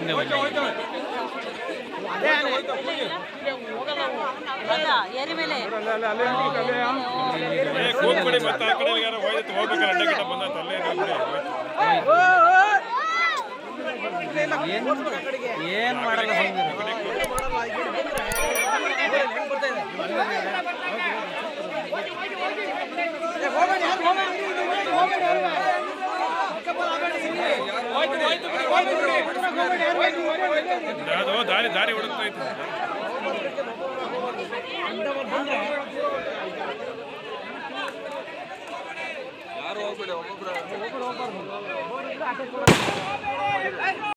ಸುಮ್ಮನೆ ಹೋಗಿ ಏರಿ ಮೇಲೆ ಕೂತ್ಬಿಡಿ ಮತ್ತೆ ಆ ಕಡೆ ಯಾರೋ ಹೋಯ್ತು ಹೋಗ್ಬೇಕಲ್ಲ ಅಡ್ಡ ಗಿಡ್ಡ ಬಂದೈತೆ ಅಲ್ಲೇ ಇರೋದು. ಏನು ಏನು ಮಾಡಲ್ಲ ಹೋಗಿದ್ರು ಅದು ದಾರಿ ದಾರಿ ಹುಡುಕ್ತಾ ಇತ್ತು ಯಾರು ಹೋಗ್ಬೇಡಿ ಒಬ್ಬೊಬ್ರು